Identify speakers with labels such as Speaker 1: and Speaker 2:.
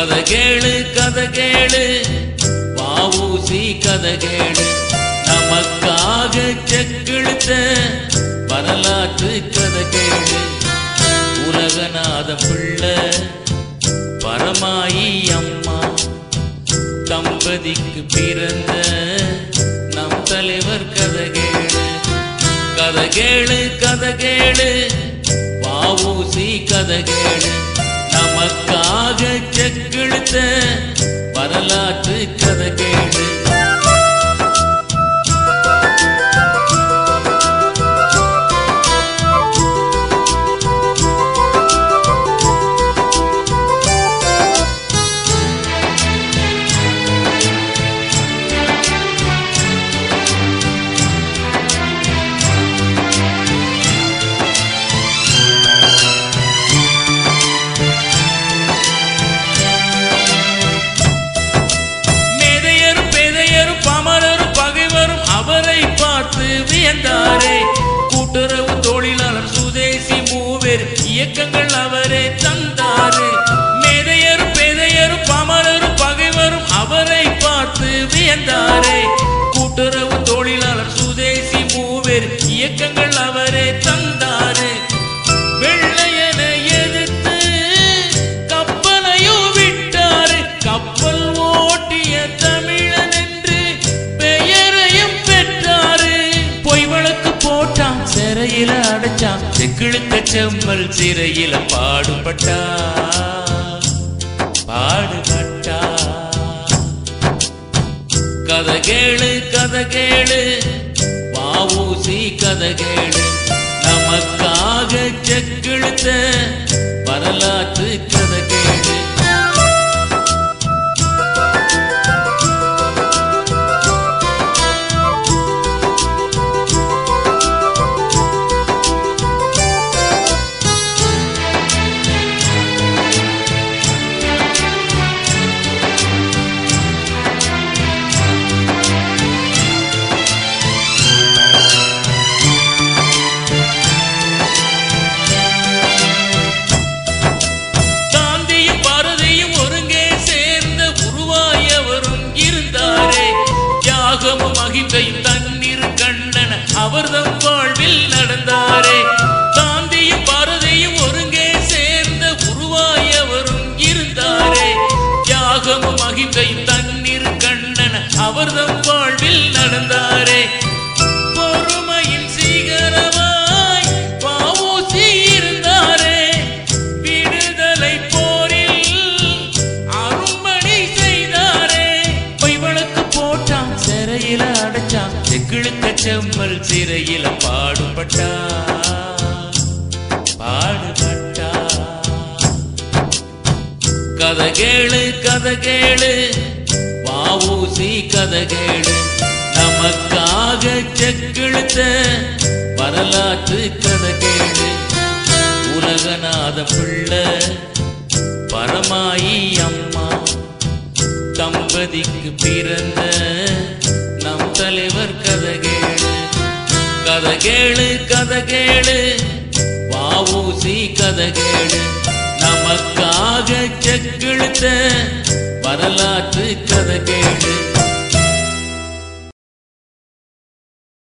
Speaker 1: கதை கேளு கதை கேளு வாவூசி கதை கேளு நமக்காக செக்கிழுத்த வரலாற்று கதை கேளு உலகநாத பிள்ளை பரமாயி அம்மா தம்பதிக்கு பிறந்த நம் தலைவர் கதை கேளு கதை கேளு கதை கேளு வாவூசி கதை கேளு நமக்காக செக்கிழுத்த வரலாற்று கதை கேளு மேதையரும் பேதையரும் பாமரரும் பகைவரும் அவரை பார்த்து வியந்தாரே கூட்டுறவு தொழிலாளர் சுதேசி மூவேர் இயக்கங்கள் அவரே தந்தாரே மேதையரும் பேதையரும் பாமரரும் பகைவரும் அவரை பார்த்து வியந்தாரே கூட்டுறவு தொழிலாளர் சுதேசி மூவேர் இயக்கங்கள் அவரே தந்தாரே வெள்ளையன எதிர்த்து கப்பலையும் விட்டாரு கப்பல் ஓட்டிய தமிழன் என்று பெயரையும் பெற்றாரு பொய் வழக்கு போட்டான் சிறையில அடைச்சான் செக்கிழுத்த செம்மல் சிறையில பாடுபட்டா பாடுபட்டா கதை கேளு கதை கேளு வாவூசி கதை கேளு நமக்காக செக்கிழுத்த வரலாற்று கதை கேளு காந்தியும் பாரதியும் ஒருங்கே சேர்ந்த உருவாயவரும் இருந்தாரே தியாகமும் அகிம்சையும் தண்ணீர் கண்ணன அவர்தம் வாழ்வில் நடந்தாரே காந்தியும் பாரதியும் ஒருங்கே சேர்ந்த உருவாயவரும் இருந்தாரே தியாகமும் அகிம்சையும் தண்ணீர் கண்ணன அவர்தம் வாழ்வில் நடந்தாரே பொறுமையின் சீகரமாய் பாவூசி இருந்தாரே விடுதலை போரில் அரும்பணி செய்தாரே பொய் வழக்கு போட்டான் சிறையில அடைச்சான் செக்கிழுத்த செம்மல் சிறையில பாடுபட்டா பாடுபட்டா கதை கேளு கதை கேளு வாவூசி கதை கேளு நமக்காக செக்கிழுத்த வரலாற்று கதை கேளு உலகநாத பிள்ளை பரமாயி அம்மா தம்பதிக்கு பிறந்த நம் தலைவர் கதை கேளு கதை கேளு கதை கேளு வாவூசி கதை கேளு நமக்காக செக்கிழுத்த வரலாற்று கதை கேளு